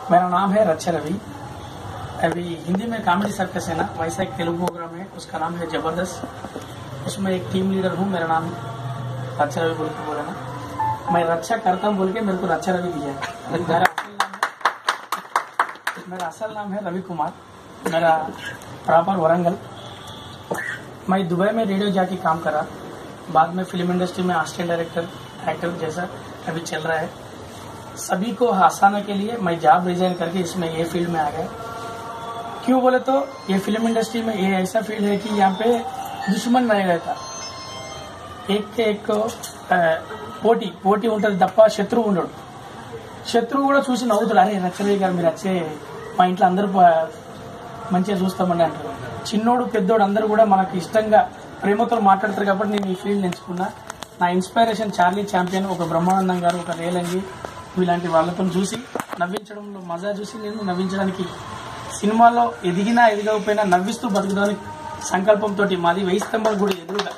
मेरा नाम है रक्षा रवि अभी हिंदी में कॉमेडी सर्कस है ना वैसा एक तेलुगु प्रोग्राम है उसका नाम है जबरदस्त उसमें एक टीम लीडर हूँ मेरा नाम रक्षा रवि बोल के बोला ना मैं रक्षा करता हूँ बोल के मेरे को रक्षा रवि दिया है मेरा असल नाम है मेरा असल नाम है रवि कुमार मेरा प्रॉपर वरंगल मैं दुबई में रेडियो जाके काम करा बाद में फिल्म इंडस्ट्री में असिस्टेंट डायरेक्टर एक्टर जैसा अभी चल रहा है सभी को हंसाने के लिए मैं जॉब रिजाइन करके इसमें ये फील्ड में आ गया क्यों बोले तो ये फिल्म इंडस्ट्री में ये ऐसा फील्ड है कि यहाँ पे दुश्मन नहीं रहता एक के एक ఆ, పోటీ పోటీ ఉంటుంది తప్ప శత్రువు ఉండడు శత్రువు కూడా చూసి నవ్వుతాడు అరే నచ్చలే గారు మీరు వచ్చే మా ఇంట్లో అందరూ ప- మంచిగా చూస్తామండి అంటారు చిన్నోడు పెద్దోడు అందరూ కూడా మనకు ఇష్టంగా ప్రేమతో మాట్లాడతారు కాబట్టి నేను ఈ ఫీల్డ్ ఎంచుకున్నా నా ఇన్స్పిరేషన్ చార్లీ ఛాంపియన్ ఒక బ్రహ్మానందం గారు ఒక రేలంగి ఇలాంటి వాళ్ళతో చూసి నవ్వించడంలో మజా చూసి నేను నవ్వించడానికి సినిమాలో ఎదిగినా ఎదగకపోయినా నవ్విస్తూ బతుకుదానికి సంకల్పంతో మాది వెయ్యి స్తంభాల గుడి ఎదురుగా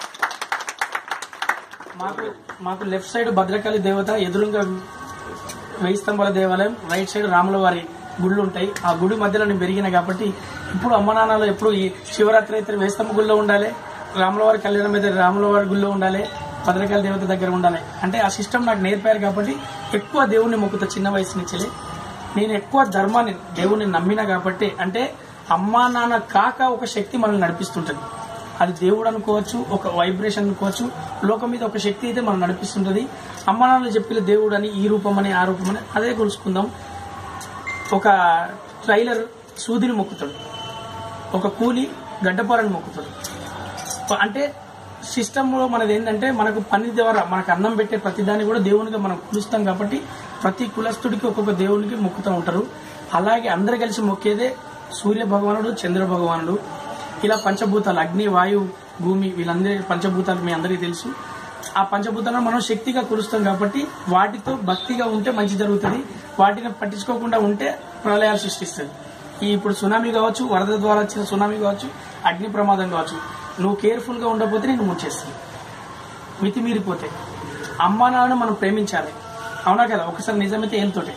మాకు మాకు లెఫ్ట్ సైడ్ భద్రకాళి దేవత ఎదురుగా వెయ్యి స్తంభాల దేవాలయం రైట్ సైడ్ రాముల వారి గుళ్ళు ఉంటాయి ఆ గుడి మధ్యలో నేను పెరిగిన కాబట్టి ఇప్పుడు అమ్మ నాన్నలు ఎప్పుడు ఈ శివరాత్రి అయితే వెయ్యి స్తంభ గుడిలో ఉండాలి రాముల వారి కళ్యాణం అయితే రాముల వారి గుడిలో ఉండాలి భద్రకాళి దేవత దగ్గర ఉండాలి అంటే ఆ సిస్టమ్ నాకు నేర్పారు కాబట్టి ఎక్కువ దేవుణ్ణి మొక్కుతా చిన్న వయసు నుంచి నేను ఎక్కువ ధర్మాన్ని దేవుణ్ణి నమ్మిన కాబట్టి అంటే అమ్మా నాన్న కాక ఒక శక్తి మనల్ని నడిపిస్తుంటది అది దేవుడు అనుకోవచ్చు ఒక వైబ్రేషన్ అనుకోవచ్చు లోకం మీద ఒక శక్తి అయితే మనం నడిపిస్తుంటది అమ్మా నాన్నలు చెప్పిన దేవుడు అని ఈ రూపం అని ఆ రూపం అని అదే కొలుసుకుందాం ఒక ట్రైలర్ సూదిని మొక్కుతాడు ఒక కూలి గడ్డపారని మొక్కుతాడు అంటే సిస్టంలో మనది ఏంటంటే మనకు పని ద్వారా మనకు అన్నం పెట్టే ప్రతి దాన్ని కూడా దేవునిగా మనం కొలుస్తాం కాబట్టి ప్రతి కులస్తుడికి ఒక్కొక్క దేవునికి మొక్కుతూ ఉంటారు అలాగే అందరు కలిసి మొక్కేదే సూర్య భగవానుడు చంద్ర భగవానుడు ఇలా పంచభూతాలు అగ్ని వాయు భూమి వీళ్ళందరి పంచభూతాలు మీ అందరికీ తెలుసు ఆ పంచభూతాలను మనం శక్తిగా కొలుస్తాం కాబట్టి వాటితో భక్తిగా ఉంటే మంచి జరుగుతుంది వాటిని పట్టించుకోకుండా ఉంటే ప్రళయాలు సృష్టిస్తుంది ఈ ఇప్పుడు సునామీ కావచ్చు వరద ద్వారా వచ్చిన సునామీ కావచ్చు అగ్ని ప్రమాదం కావచ్చు నువ్వు కేర్ఫుల్ గా ఉండకపోతే నేను ముంచేస్తాను మితిమీరిపోతే అమ్మా నాన్న మనం ప్రేమించాలి అవునా కదా ఒకసారి నిజమైతే ఏంతోటే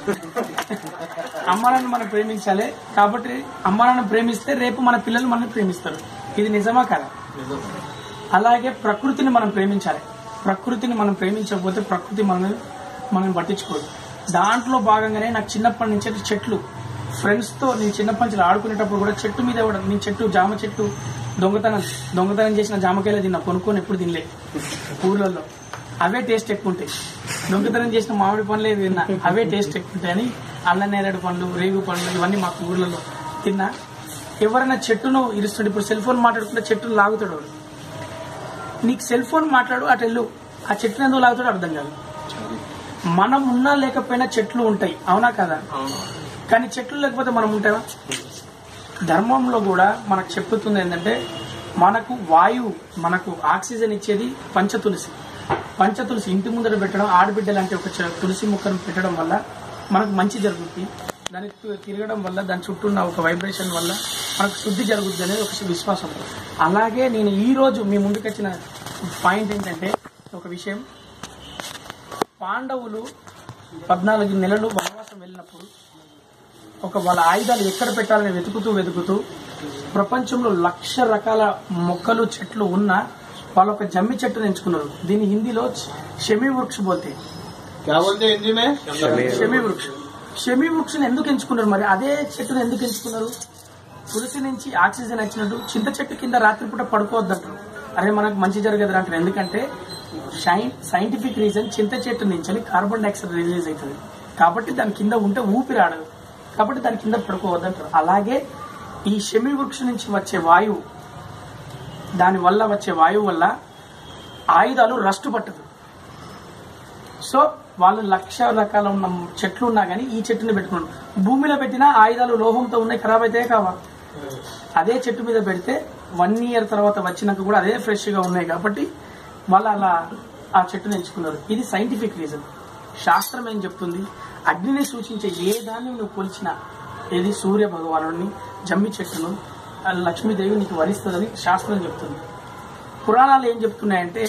అమ్మా నాన్న మనం ప్రేమించాలి కాబట్టి అమ్మా నాన్న ప్రేమిస్తే రేపు మన పిల్లలు మనల్ని ప్రేమిస్తారు ఇది నిజమా కదా అలాగే ప్రకృతిని మనం ప్రేమించాలి ప్రకృతిని మనం ప్రేమించకపోతే ప్రకృతి మనల్ని మనం పట్టించుకోదు దాంట్లో భాగంగానే నాకు చిన్నప్పటి నుంచి చెట్లు ఫ్రెండ్స్ తో నేను చిన్నప్పటి నుంచి ఆడుకునేటప్పుడు కూడా చెట్టు మీద కూడా నేను చెట్టు జామ చెట్టు దొంగతనం దొంగతనం చేసిన జామకాయలు తిన్నా కొనుక్కొని ఎప్పుడు తినలే ఊర్లలో అవే టేస్ట్ ఎక్కువ ఉంటాయి దొంగతనం చేసిన మామిడి పండ్లే తిన్నా అవే టేస్ట్ ఎక్కువ ఉంటాయని అల్ల నేరేడు పండ్లు రేగు పండ్లు ఇవన్నీ మాకు ఊర్లలో తిన్నా ఎవరైనా చెట్టును ఇరుస్తుండే ఇప్పుడు సెల్ ఫోన్ మాట్లాడుకుంటే చెట్టును లాగుతాడు వాడు. నీకు సెల్ ఫోన్ మాట్లాడు అటు వెళ్ళు ఆ చెట్టును ఎందుకు లాగుతాడో అర్థం కాదు మనం ఉన్నా లేకపోయినా చెట్లు ఉంటాయి అవునా కదా కానీ చెట్లు లేకపోతే మనం ఉంటామా ధర్మంలో కూడా మనకు చెప్పుతుంది ఏంటంటే మనకు వాయువు మనకు ఆక్సిజన్ ఇచ్చేది పంచతులసి పంచతులసి ఇంటి ముందర పెట్టడం ఆడబిడ్డలు అంటే ఒక చె- తులసి మొక్కను పెట్టడం వల్ల మనకు మంచి జరుగుతుంది దానికి తి- తిరగడం వల్ల దాని చుట్టూ ఉన్న ఒక వైబ్రేషన్ వల్ల మనకు శుద్ధి జరుగుతుంది అనేది ఒక విశ్వాసం అలాగే నేను ఈ రోజు మీ ముందుకు వచ్చిన పాయింట్ ఏంటంటే ఒక విషయం పాండవులు పద్నాలుగు నెలలు వనవాసం వెళ్ళినప్పుడు ఒక వాళ్ళ ఆయుధాలు ఎక్కడ పెట్టాలని వెతుకుతూ వెతుకుతూ ప్రపంచంలో లక్ష రకాల మొక్కలు చెట్లు ఉన్న వాళ్ళు ఒక జమ్మి చెట్టును ఎంచుకున్నారు దీని హిందీలో షమి వృక్ష బోల్తే क्या बोलते हैं हिंदी में షమి వృక్ష షమి వృక్షను ఎందుకు ఎంచుకున్నారు మరి అదే చెట్టును ఎందుకు ఎంచుకున్నారు తులసి నుంచి ఆక్సిజన్ వచ్చినట్టు చింత చెట్టు కింద రాత్రిపూట పడుకోవద్దంటారు అరే మనకు మంచి జరగదు అంటారు ఎందుకంటే షైన్ సైంటిఫిక్ రీజన్ చింత చెట్టు నుంచి కార్బన్ డైఆక్సైడ్ రిలీజ్ అవుతుంది కాబట్టి దాని కింద ఉంటే ఊపిరి ఆడదు కాబట్టి దాని కింద పడుకోవద్దంటారు అలాగే ఈ షమి వృక్షం నుంచి వచ్చే వాయువు దాని వల్ల వచ్చే వాయువు వల్ల ఆయుధాలు రస్టు పట్టదు సో వాళ్ళు లక్ష రకాల ఉన్న చెట్లు ఉన్నా కానీ ఈ చెట్టుని పెట్టుకున్నారు భూమిలో పెట్టినా ఆయుధాలు లోహంతో ఉన్నాయి ఖరాబ్ అయితే కావా అదే చెట్టు మీద పెడితే వన్ ఇయర్ తర్వాత వచ్చినాక కూడా అదే ఫ్రెష్ గా ఉన్నాయి కాబట్టి వాళ్ళు అలా ఆ చెట్టుని ఎంచుకున్నారు ఇది సైంటిఫిక్ రీజన్ శాస్త్రం ఏం చెప్తుంది అగ్నిని సూచించే ఏ దాన్ని నువ్వు కొలిచినా ఏది సూర్య భగవానుడిని జమ్మి చెట్టును ఆ లక్ష్మీదేవి నీకు వరిస్తుందని శాస్త్రం చెప్తుంది పురాణాలు ఏం చెప్తున్నాయంటే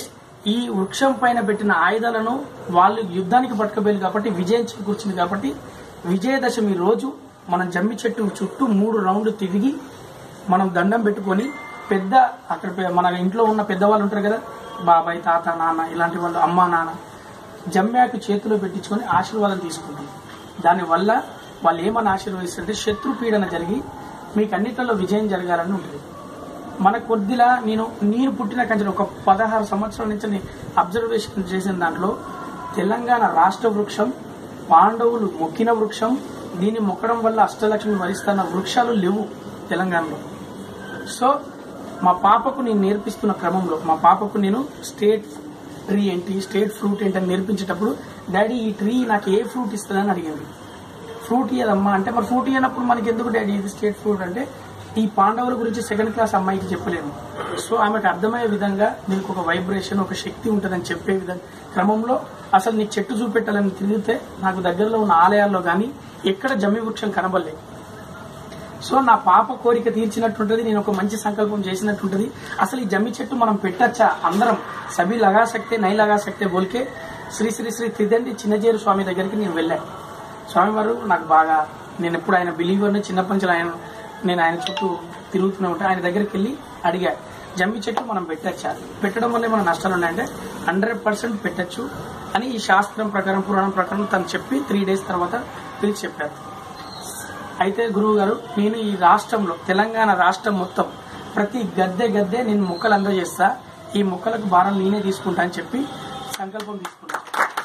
ఈ వృక్షం పైన పెట్టిన ఆయుధాలను వాళ్ళు యుద్ధానికి పట్టుకుపోయారు కాబట్టి విజయం చేకూర్చింది కాబట్టి విజయదశమి రోజు మనం జమ్మి చెట్టు చుట్టూ మూడు రౌండ్లు తిరిగి మనం దండం పెట్టుకొని పెద్ద అక్కడ పె- మన ఇంట్లో ఉన్న పెద్దవాళ్ళు ఉంటారు కదా బాబాయ్ తాత నాన్న ఇలాంటి వాళ్ళు అమ్మ నాన్న జమ్యాకు చేతిలో పెట్టించుకొని ఆశీర్వాదం తీసుకుంటాం దానివల్ల వాళ్ళు ఏమని ఆశీర్వదిస్తారంటే శత్రు పీడన జరిగి మీకు అన్నిట్లలో విజయం జరగాలని ఉంటుంది మన కొద్దిలా నేను నేను పుట్టిన కంచె ఒక పదహారు సంవత్సరాల నుంచి నేను అబ్జర్వేషన్ చేసిన దాంట్లో తెలంగాణ రాష్ట్ర వృక్షం పాండవులు మొక్కిన వృక్షం దీన్ని మొక్కడం వల్ల అష్టలక్ష్మి వరిస్తున్న వృక్షాలు లేవు తెలంగాణలో సో మా పాపకు నేను నేర్పిస్తున్న క్రమంలో మా పాపకు నేను స్టేట్ ట్రీ ఏంటి స్టేట్ ఫ్రూట్ ఏంటి అని నేర్పించేటప్పుడు డాడీ ఈ ట్రీ నాకు ఏ ఫ్రూట్ ఇస్తుందని అడిగింది ఫ్రూట్ ఇయ్యదమ్మా అంటే మరి ఫ్రూట్ ఇయ్యనప్పుడు మనకి ఎందుకు డాడీ ఇది స్టేట్ ఫ్రూట్ అంటే ఈ పాండవుల గురించి సెకండ్ క్లాస్ అమ్మాయికి చెప్పలేను సో ఆమెకు అర్థమయ్యే విధంగా నీకు ఒక వైబ్రేషన్ ఒక శక్తి ఉంటుందని చెప్పే విధంగా క్రమంలో అసలు నీకు చెట్టు చూపెట్టాలని తిరిగితే నాకు దగ్గరలో ఉన్న ఆలయాల్లో కానీ ఎక్కడ జమ్మి వృక్షం కనబడలేదు సో నా పాప కోరిక తీర్చినట్టుంటది నేను ఒక మంచి సంకల్పం చేసినట్టుంటది అసలు ఈ జమ్మి చెట్టు మనం పెట్టచ్చా అందరం సభి లగా సక్తే నై లగా సక్తే బోల్కే శ్రీ శ్రీ శ్రీ త్రిదండి చిన్నజేరు స్వామి దగ్గరికి నేను వెళ్ళాను స్వామివారు నాకు బాగా నేను ఎప్పుడు ఆయన బిలీవర్ని చిన్నప్పటి నుంచి ఆయన నేను ఆయన చుట్టూ తిరుగుతూనే ఉంటా ఆయన దగ్గరికి వెళ్ళి అడిగా జమ్మి చెట్టు మనం పెట్టచ్చా పెట్టడం వల్ల మన నష్టాలు ఉన్నాయంటే హండ్రెడ్ పర్సెంట్ పెట్టచ్చు అని ఈ శాస్త్రం ప్రకారం పురాణం ప్రకారం తను చెప్పి త్రీ డేస్ తర్వాత పిలిచి చెప్పారు అయితే గురువు గారు నేను ఈ రాష్ట్రంలో తెలంగాణ రాష్ట్రం మొత్తం ప్రతి గద్దె గద్దె నేను మొక్కలు అందజేస్తా ఈ మొక్కలకు భారం నేనే తీసుకుంటా అని చెప్పి సంకల్పం తీసుకున్నా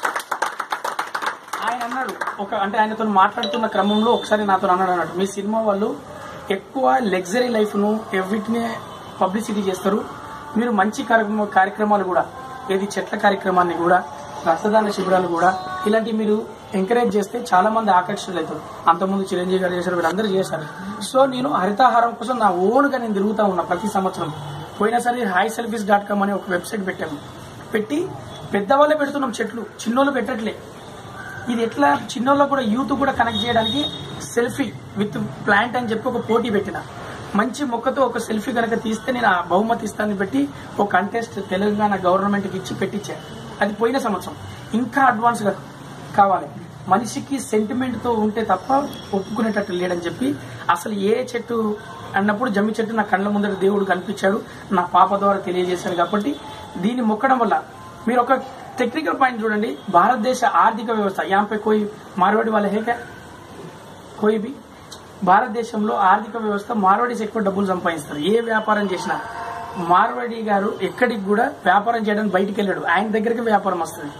ఆయన అన్నాడు ఒక అంటే ఆయనతో మాట్లాడుతున్న క్రమంలో ఒకసారి నాతో అన్నాడు అన్నాడు మీ సినిమా వాళ్ళు ఎక్కువ లగ్జరీ లైఫ్ ను ఎవ్రీటినే పబ్లిసిటీ చేస్తారు మీరు మంచి కార్యక్రమ కార్యక్రమాలు కూడా ఏది చెట్ల కార్యక్రమాన్ని కూడా రక్తదాన శిబిరాలు కూడా ఇలాంటి మీరు ఎంకరేజ్ చేస్తే చాలా మంది ఆకర్షితులవుతారు అంతకుముందు చిరంజీవి గారు చేశారు వీళ్ళందరూ చేశారు సో నేను హరితాహారం కోసం నా ఓన్ గా నేను తిరుగుతా ఉన్నా ప్రతి సంవత్సరం పోయినసారి హై సెల్ఫీస్ డాట్ కామ్ అనే ఒక వెబ్సైట్ పెట్టాము పెట్టి పెద్దవాళ్ళే పెడుతున్నాం చెట్లు చిన్నోళ్ళు పెట్టట్లే ఇది ఎట్లా చిన్నోళ్ళకు కూడా యూత్ కూడా కనెక్ట్ చేయడానికి సెల్ఫీ విత్ ప్లాంట్ అని చెప్పి ఒక పోటీ పెట్టిన మంచి మొక్కతో ఒక సెల్ఫీ కనుక తీస్తే నేను ఆ బహుమతి ఇస్తానని పెట్టి ఒక కంటెస్ట్ తెలంగాణ గవర్నమెంట్ కి ఇచ్చి పెట్టించాను అది పోయిన సంవత్సరం ఇంకా అడ్వాన్స్ గా కావాలి మనిషికి సెంటిమెంట్ తో ఉంటే తప్ప ఒప్పుకునేటట్టు లేడని చెప్పి అసలు ఏ చెట్టు అన్నప్పుడు జమ్మి చెట్టు నా కళ్ళ ముందర దేవుడు కనిపించాడు నా పాప ద్వారా తెలియజేశాడు కాబట్టి దీన్ని మొక్కడం వల్ల మీరు ఒక టెక్నికల్ పాయింట్ చూడండి భారతదేశ ఆర్థిక వ్యవస్థ యాంపై కోయి మార్వాడి వాళ్ళ హేక కోయి బి భారతదేశంలో ఆర్థిక వ్యవస్థ మార్వాడీస్ ఎక్కువ డబ్బులు సంపాదిస్తారు ఏ వ్యాపారం చేసినా మార్వాడి గారు ఎక్కడికి కూడా వ్యాపారం చేయడానికి బయటికి వెళ్ళాడు ఆయన దగ్గరికి వ్యాపారం వస్తుంది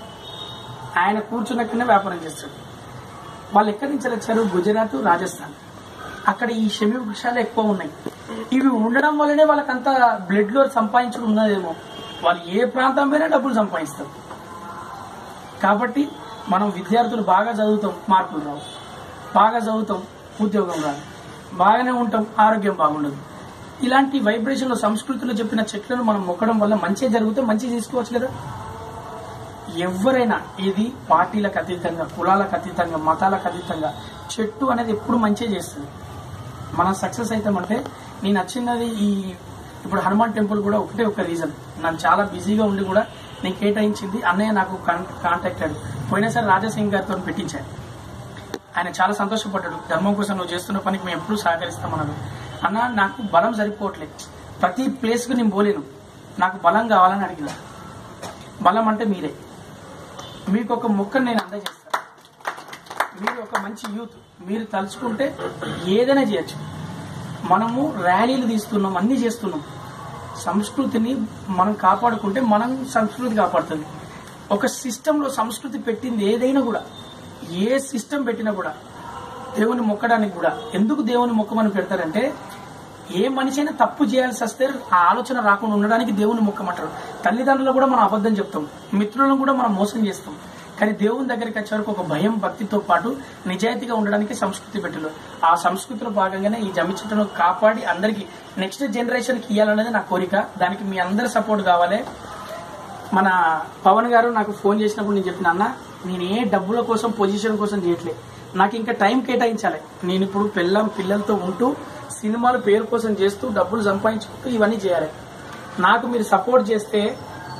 ఆయన కూర్చున్నక్కడనే వ్యాపారం చేస్తాడు వాళ్ళు ఎక్కడి నుంచి వచ్చారు గుజరాత్ రాజస్థాన్ అక్కడ ఈ షమి వృక్షాలు ఎక్కువ ఉన్నాయి ఇవి ఉండడం వల్లనే వాళ్ళకంత బ్లడ్ లో సంపాదించడం ఉన్నదేమో వాళ్ళు ఏ ప్రాంతం పోయినా డబ్బులు సంపాదిస్తారు కాబట్టి మనం విద్యార్థులు బాగా చదువుతాం మార్కులు రావు బాగా చదువుతాం ఉద్యోగం రాదు బాగానే ఉంటాం ఆరోగ్యం బాగుండదు ఇలాంటి వైబ్రేషన్లో సంస్కృతిలో చెప్పిన చెట్లను మనం మొక్కడం వల్ల మంచి జరిగితే మంచి తీసుకోవచ్చు కదా ఎవరైనా ఇది పార్టీలకు అతీతంగా కులాలకు అతీతంగా మతాలకు అతీతంగా చెట్టు అనేది ఎప్పుడు మంచి చేస్తుంది మనం సక్సెస్ అవుతామంటే నేను వచ్చినది ఈ ఇప్పుడు హనుమాన్ టెంపుల్ కూడా ఒకటే ఒక రీజన్ నన్ను చాలా బిజీగా ఉండి కూడా నేను కేటాయించింది అన్నయ్య నాకు కాంటాక్ట్ అయ్యాడు పోయినసారి రాజాసింగ్ గారితో పెట్టించాను ఆయన చాలా సంతోషపడ్డాడు ధర్మం కోసం నువ్వు చేస్తున్న పనికి మేము ఎప్పుడు సహకరిస్తామన్నాడు అన్న నాకు బలం సరిపోవట్లేదు ప్రతి ప్లేస్కి నేను పోలేను నాకు బలం కావాలని అడిగిన బలం అంటే మీరే మీకు ఒక మొక్కను నేను అందజేస్తాను మీరు ఒక మంచి యూత్ మీరు తలుచుకుంటే ఏదైనా చేయొచ్చు మనము ర్యాలీలు తీస్తున్నాం అన్ని చేస్తున్నాం సంస్కృతిని మనం కాపాడుకుంటే మనం సంస్కృతి కాపాడుతుంది ఒక సిస్టంలో సంస్కృతి పెట్టింది ఏదైనా కూడా ఏ సిస్టమ్ పెట్టినా కూడా దేవుని మొక్కడానికి కూడా ఎందుకు దేవుని మొక్కమని పెడతారంటే ఏ మనిషి అయినా తప్పు చేయాల్సి వస్తే ఆ ఆలోచన రాకుండా ఉండడానికి దేవుని మొక్కమంటారు తల్లిదండ్రులు కూడా మనం అబద్ధం చెప్తాం మిత్రులను కూడా మనం మోసం చేస్తాం కానీ దేవుని దగ్గరికి వచ్చే వరకు ఒక భయం భక్తితో పాటు నిజాయితీగా ఉండడానికి సంస్కృతి పెట్టారు ఆ సంస్కృతిలో భాగంగానే ఈ జమ్మి చెట్టును కాపాడి అందరికి నెక్స్ట్ జనరేషన్ కి ఇవ్వాలనేది నా కోరిక దానికి మీ అందరి సపోర్ట్ కావాలి మన పవన్ గారు నాకు ఫోన్ చేసినప్పుడు నేను చెప్పిన అన్న నేను ఏ డబ్బుల కోసం పొజిషన్ కోసం చేయట్లేదు నాకు ఇంకా టైం కేటాయించాలి నేను ఇప్పుడు పిల్లం పిల్లలతో ఉంటూ సినిమాలు పేరు కోసం చేస్తూ డబ్బులు సంపాదించుకుంటూ ఇవన్నీ చేయాలి నాకు మీరు సపోర్ట్ చేస్తే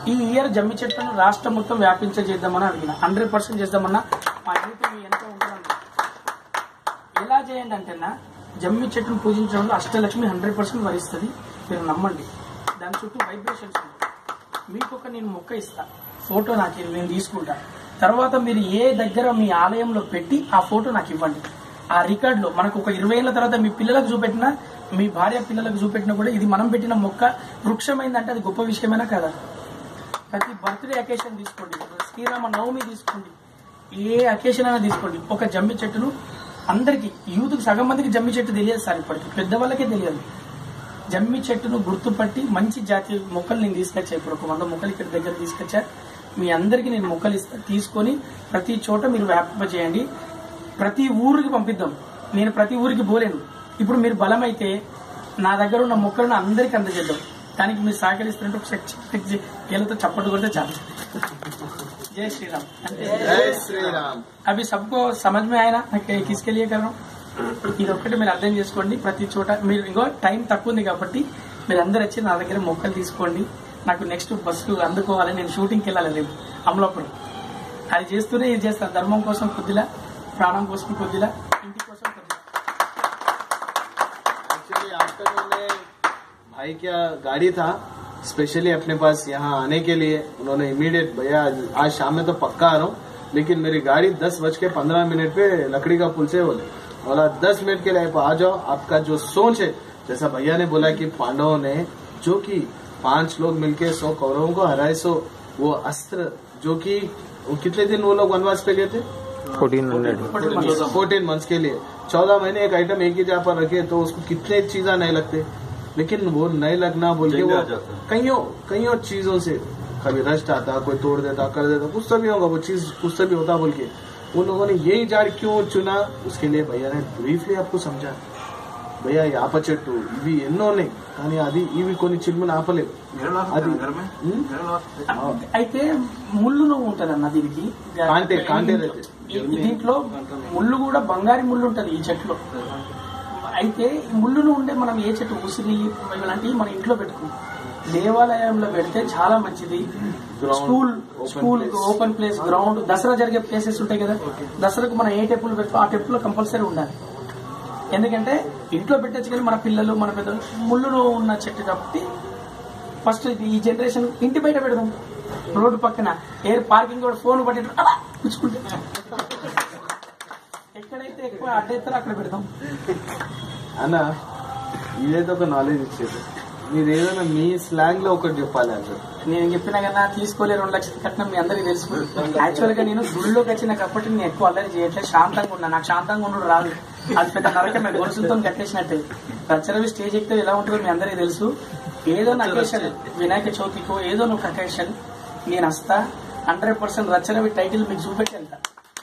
ఈ ఇయర్ జమ్మి చెట్లను రాష్ట్రం మొత్తం వ్యాపించ చేద్దామని అడిగిన హండ్రెడ్ పర్సెంట్ చేద్దామన్నా మా యూట్యూబ్ మీ ఎంతో ఉంటుందండి ఎలా చేయండి అంటేనా జమ్మి చెట్టును పూజించడంలో అష్టలక్ష్మి హండ్రెడ్ పర్సెంట్ వరిస్తుంది మీరు నమ్మండి దాని చుట్టూ వైబ్రేషన్స్ ఉంటాయి మీకు ఒక నేను మొక్క ఇస్తా ఫోటో నాకు ఇవ్వు, నేను తీసుకుంటా తర్వాత మీరు ఏ దగ్గర మీ ఆలయంలో పెట్టి ఆ ఫోటో నాకు ఇవ్వండి ఆ రికార్డ్ లో మనకు ఒక ఇరవై ఏళ్ళ తర్వాత మీ పిల్లలకు చూపెట్టినా మీ భార్య పిల్లలకు చూపెట్టినా కూడా ఇది మనం పెట్టిన మొక్క వృక్షమైందంటే అది గొప్ప విషయమైనా కదా ప్రతి బర్త్డే అకేషన్ తీసుకోండి శ్రీరామ నవమి తీసుకోండి ఏ అకేషన్ అయినా తీసుకోండి ఒక జమ్మి చెట్టును అందరికి యూత్ సగం మందికి జమ్మి చెట్టు తెలియదు సార్ ఇప్పటికి పెద్దవాళ్ళకే తెలియదు జమ్మి చెట్టును గుర్తుపట్టి మంచి జాతి మొక్కలు నేను తీసుకొచ్చా ఇప్పుడు ఒక వంద మొక్కలు ఇక్కడ దగ్గర తీసుకొచ్చా మీ అందరికి నేను మొక్కలు ఇస్తా తీసుకొని ప్రతి చోట మీరు వ్యాపింపజేయండి ప్రతి ఊరికి పంపిద్దాం నేను ప్రతి ఊరికి పోలేను ఇప్పుడు మీరు బలమైతే నా దగ్గర ఉన్న మొక్కలను అందరికి అందజేద్దాం దానికి మీరు సహకరిస్తున్నట్టు ఒకసారి చెక్ చే- వీళ్ళతో చప్పట్లు కొడితే చాలు జై శ్రీరామ్ అంటే जय श्री राम అవి సబ్కో సమజ్ మే ఆయన నాకు కిస్కే లియే కరం ఇది ఒక్కటి మీరు అర్థం చేసుకోండి ప్రతి చోట మీరు ఇంకో టైం తక్కువ ఉంది కాబట్టి మీరు అందరు వచ్చి నా దగ్గర మొక్కలు తీసుకోండి నాకు నెక్స్ట్ బస్సు అందుకోవాలి నేను షూటింగ్కి వెళ్ళాలి రేపు అమలాపురం అది చేస్తూనే ఇది చేస్తాను ధర్మం కోసం కొద్దిలా ప్రాణం కోసం కొద్దిలా ఇంటి కోసం కొద్దిలా एक्चुअली आफ्टरनून में भाई क्या गाड़ी था स्पेशली अपने पास यहाँ आने के लिए उन्होंने इमीडिएट भैया आज- आज शाम में तो पक्का आ रहा हूँ लेकिन मेरी गाड़ी दस बज के पंद्रह मिनट पे लकड़ी का पुल से बोले बोला दस मिनट के लिए आप आ जाओ आपका जो सोच है जैसा भैया ने बोला कि पांडवों ने जो कि पांच लोग मिलके सौ कौरवों को हराए सो वो अस्त्र जो कि वो कितने दिन वो लोग वनवास पे गए थे फोर्टीन मंथ्स के लिए चौदह महीने एक आइटम एक ही जगह पर रखे तो उसको कितने चीजा नहीं लगते लेकिन वो नहीं लगना बोल के वो कईयों कईयों चीजों से कभी रस्ट आता कोई तोड़ देता कर देता कुछ तो भी होगा वो चीज कुछ तो भी होता बोल के उन लोगों ने यही झाड़ क्यों चुना उसके लिए भैया ने ब्रीफली आपको समझा భయ్యా యాప చెట్టు ఇవి ఎన్నో ఉన్నాయి కానీ అది ఇవి కొన్ని చిల్ములు ఆపలేవు అది ఉమ్? అయితే ముళ్ళు నువ్వు ఉంటదన్న దీనికి కాంటే కాంటే రైతే ఈ- దీంట్లో ముళ్ళు కూడా బంగారు ముళ్ళు ఉంటది ఈ చెట్టులో అయితే ఈ ముళ్ళును ఉండే మనం ఏ చెట్టు ఉసిరి ఇలాంటివి మన ఇంట్లో పెట్టుకుంటాం దేవాలయంలో పెడితే చాలా మంచిది Ground, school open school place. Open place ground Dasara జరిగే ప్లేసెస్ ఉంటాయి కదా దసరాకు మనం ఏ టెంపుల్ పెట్టు ఆ టెంపుల్ కంపల్సరీ ఉండాలి ఎందుకంటే ఇంట్లో పెట్టచ్చు కానీ మన పిల్లలు మన పెద్దలు ముళ్ళులో ఉన్న చెట్టు కాబట్టి ఫస్ట్ ఇది ఈ జనరేషన్ ఇంటి బయట పెడదాం రోడ్డు పక్కన ఎయిర్ పార్కింగ్ కూడా ఫోన్ పట్టి అలా పుచ్చుకుంటే ఎక్కడైతే ఎక్కువ అడ్డెత్తారో అక్కడ పెడదాం అన్న ఇదైతే ఒక నాలెడ్జ్ ఇచ్చేది మీరు ఏదైనా మీ స్లాంగ్ లో ఒకటి చెప్పాలి అసలు నేను చెప్పినా కదా తీసుకోలే రెండు లక్షలు కట్టిన మీ అందరికీ తెలుసు యాక్చువల్ గా నేను గుడిలోకి వచ్చిన కాబట్టి నేను ఎక్కువ అల్లరి చేయట్లేదు శాంతంగా ఉన్నా నాకు శాంతంగా ఉండడు రాదు అది పెద్ద నరకమే గొలుసులతో కట్టేసినట్టే రచ్చరవి స్టేజ్ ఎక్కితే ఎలా ఉంటుందో మీ అందరికీ తెలుసు ఏదో అకేషన్ వినాయక చవితికో ఏదో ఒక అకేషన్ నేను వస్తా హండ్రెడ్ పర్సెంట్ రచ్చరవి టైటిల్ మీకు చూపెట్టి వెళ్తా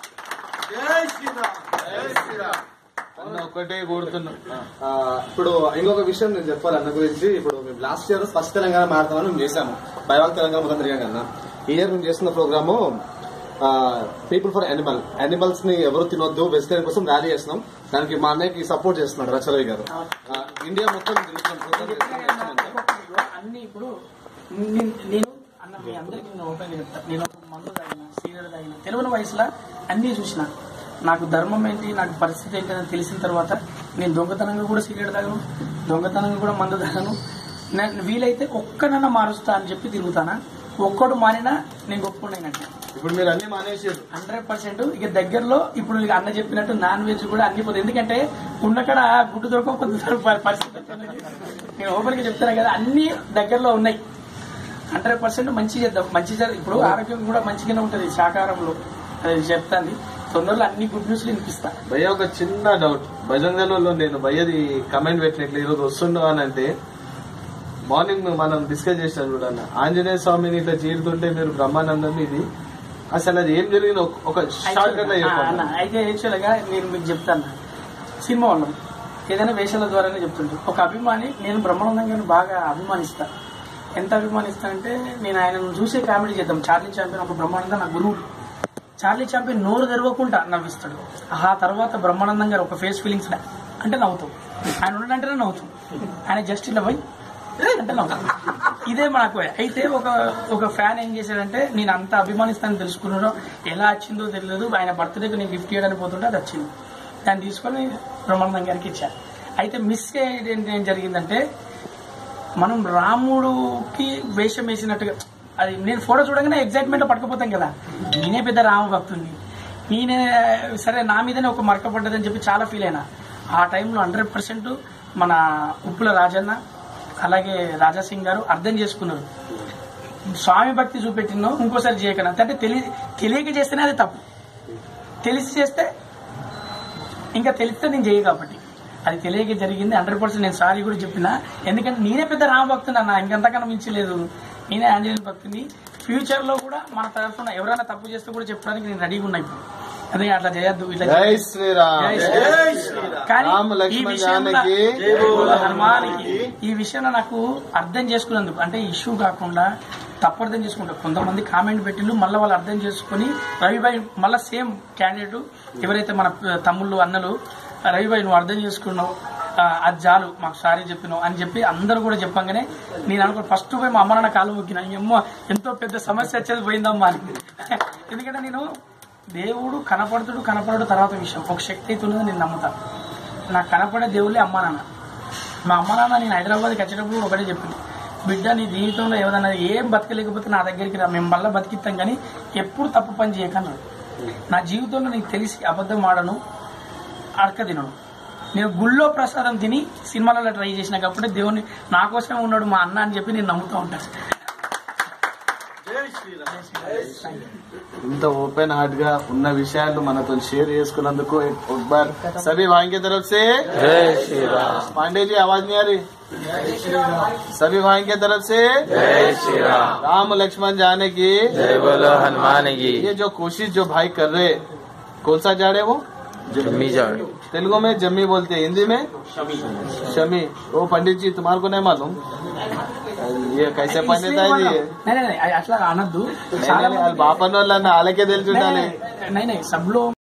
అన్న ఒకటే కోరుతున్నా ఆ, ఇప్పుడు ఇంకొక విషయం నేను చెప్పాలి అన్న గురించి ఇప్పుడు మేము లాస్ట్ ఇయర్ ఫస్ట్ తెలంగాణ మారతామని మేము చేసాము బైవాక్ తెలంగాణ మొత్తం తిరిగాం కదా ఈ ఇయర్ మేము చేస్తున్న programme people for animal animals ని ఎవరు తినొద్దు వెజిటేరియన్ కోసం ర్యాలీ చేస్తున్నాం దానికి మా అన్నయ్యకి సపోర్ట్ చేస్తున్నాడు రచరవి గారు ఆ, ఇండియా మొత్తం తిరుగుతున్నాం program చేస్తున్నాం. అన్ని ఇప్పుడు నేను- నేను అన్న మీ అందరికి నేను ఓపెన్ చెప్తా నేను ఒక మందు తాగిన సీరియల్ తాగిన తెలియని వయసులో అన్ని చూసిన నాకు ధర్మం ఏంటి నాకు పరిస్థితి ఏంటి అని తెలిసిన తర్వాత నేను దొంగతనంగా కూడా సిగరెట్ తాగను దొంగతనంగా కూడా మందు తాగను నేను వీలైతే ఒక్కనన్నా మారుస్తా అని చెప్పి తిరుగుతానా ఒక్కడు మారినా నేను ఒప్పుకున్నానంటే ఇప్పుడు మీరు అన్ని మానేసారు హండ్రెడ్ పర్సెంట్ ఇక దగ్గరలో ఇప్పుడు ఇక అన్న చెప్పినట్టు నాన్ వెజ్ కూడా అన్ని పోతుంది ఎందుకంటే ఉన్నక్కడ గుడ్డు దొరక కొంత పరిస్థితి వచ్చింది. నేను ఓపెన్ గా చెప్తాను కదా అన్ని దగ్గరలో ఉన్నాయి హండ్రెడ్ పర్సెంట్ మంచి చేద్దాం మంచి జర- ఇప్పుడు ఆరోగ్యం కూడా మంచిగానే ఉంటది శాకాహారంలో అది చెప్తాను తొందరలో అన్ని గుడ్ న్యూస్లు వినిపిస్తా భయ్య ఒక చిన్న డౌట్ భజంగలలో నేను భయ్యది కమెంట్ పెట్టినట్లు ఈరోజు వస్తుండో అని అంటే మార్నింగ్ మనం డిస్కస్ చేసినాం చూడన్న ఆంజనేయ స్వామిని ఇట్లా చీరుతుంటే మీరు బ్రహ్మానందం ఇది అసలు అది ఏం జరిగింది ఒక- ఒక షార్ట్ కట్ లో ఆ, అన్న, చెప్పండి అయితే యాక్చువల్ గా నేను మీకు చెప్తాను సినిమా వాళ్ళం ఏదైనా వేషాల ద్వారానే చెప్తుంటే ఒక అభిమాని నేను బ్రహ్మానందం గారిని బాగా అభిమానిస్తా ఎంత అభిమానిస్తానంటే నేను ఆయనను చూసే కామెడీ చేద్దాం చార్లీ చాంపియన్ ఒక బ్రహ్మానందం నా గురువు చార్లీ చాంపియన్ నోరు తెరవకుండా నవ్విస్తాడు ఆ తర్వాత బ్రహ్మానందం గారు ఒక ఫేస్ ఫీలింగ్స్ అంటే నవ్వుతాం ఆయన ఉన్నాడంటేనే నవ్వుతాం ఆయన జస్ట్ ఇలా పోయి అంటే నవ్వుతాను. ఇదే మనకు అయితే ఒక ఒక ఫ్యాన్ ఏం చేశాడంటే నేను అంత అభిమానిస్తానని తెలుసుకున్నాడో ఎలా వచ్చిందో తెలియదు ఆయన బర్త్డేకి నేను గిఫ్ట్ చేయడానికి పోతుంటే అది వచ్చింది దాన్ని తీసుకొని బ్రహ్మానందం గారికి ఇచ్చాను అయితే మిస్ అయ్యేది ఏంటి- ఏం జరిగిందంటే మనం రాముడుకి వేషం వేసినట్టుగా అది నేను ఫోటో చూడగానే ఎగ్జైట్మెంట్ పట్టుకుపోతాం కదా నేనే పెద్ద రామ భక్తుడిని నేనే సరే నా మీదనే ఒక మరక పడ్డదని చెప్పి చాలా ఫీల్ అయినా ఆ టైంలో హండ్రెడ్ పర్సెంట్ మన ఉప్పుల రాజన్న అలాగే రాజాసింగ్ గారు అర్థం చేసుకున్నారు స్వామి భక్తి చూపెట్టినో ఇంకోసారి చేయకనా అంటే తెలియ తెలియక చేస్తేనే అది తప్పు తెలిసి చేస్తే ఇంకా తెలిస్తే నేను చేయ కాబట్టి అది తెలియక జరిగింది హండ్రెడ్ పర్సెంట్ నేను సారీ కూడా చెప్పిన ఎందుకంటే నేనే పెద్ద రామ భక్తుని అన్న ఇంకెంతకన్నా మించలేదు నేనే ఆంజనేయ భక్తుని ఫ్యూచర్ లో కూడా మన తరఫున ఎవరైనా తప్పు చేస్తే కూడా చెప్పడానికి నేను రెడీగా ఉన్నా ఇప్పుడు అదే అట్లా చేయొద్దు ఇట్లా జై చేయొద్దు. శ్రీరామ్ జై శ్రీరామ్. కానీ రామ ఈ లక్ష్మణ విషయంలో జానకి జై బోలో హనుమానికి ఈ విషయంలో నాకు అర్థం చేసుకున్నందుకు అంటే ఇష్యూ కాకుండా తప్పు అర్థం చేసుకుంటారు కొంతమంది కామెంట్ పెట్టిండు మళ్ళీ వాళ్ళు అర్థం చేసుకుని రవిబాయ్ మళ్ళీ సేమ్ క్యాండిడేట్ ఎవరైతే మన తమ్ముళ్ళు అన్నలు రవిబాయ్ నువ్వు అర్థం చేసుకున్నావు ఆ, అది చాలు మాకు సారీ చెప్పినావు అని చెప్పి అందరూ కూడా చెప్పంగానే నేను అనుకో ఫస్ట్ పోయి మా అమ్మ నాన్న కాలు మొక్కిన అమ్మో ఎంతో పెద్ద సమస్య వచ్చేది పోయిందమ్మా అని ఎందుకంటే నేను దేవుడు కనపడుతుడు కనపడడు తర్వాత విషయం ఒక శక్తి అయితే ఉన్నది నేను నమ్ముతా నాకు కనపడే దేవుళ్ళే అమ్మా నాన్న మా అమ్మ నాన్న నేను హైదరాబాద్కి వచ్చేటప్పుడు కూడా ఒకటే చెప్పింది బిడ్డ నీ జీవితంలో ఏదన్నా ఏం బతకలేకపోతే నా దగ్గరికి రా మేము మళ్ళీ బతికిస్తాం కానీ ఎప్పుడు తప్పు పని చేయకన్నాడు నా జీవితంలో నీకు తెలిసి అబద్ధం ఆడను అడక తినను నేను గుళ్ళో ప్రసాదం తిని సినిమాలలో ట్రై చేసిన కాబట్టి దేవుని నా కోసమే ఉన్నాడు మా అన్న అని చెప్పి నేను నమ్ముతూ ఉంటాను ఇంత ఓపెన్ హార్ట్ గా ఉన్న విషయాలు మనతో షేర్ చేసుకున్నందుకు एक बार सभी भाई की तरफ से जय श्री राम पांडे जी आवाज नहीं आ रही सभी भाई की तरफ से जय श्री राम राम लक्ष्मण जाने की जय बोलो हनुमान की ये जो कोशिश जो भाई कर रहे कौन सा जाड़ है वो जम्मी जाड़ तेलुगु में जम्मी बोलते हैं हिंदी में शमी वो पंडित जी तुम्हारे को नहीं मालूम ये कैसे पंडित है जी ये? नहीं नहीं नहीं, అట్లా అనద్దు नहीं, नहीं, नहीं, వాళ్ళు బాపన్న వాళ్ళు అన్న వాళ్ళకే తెలిసి ఉండాలి नहीं नहीं सब लोग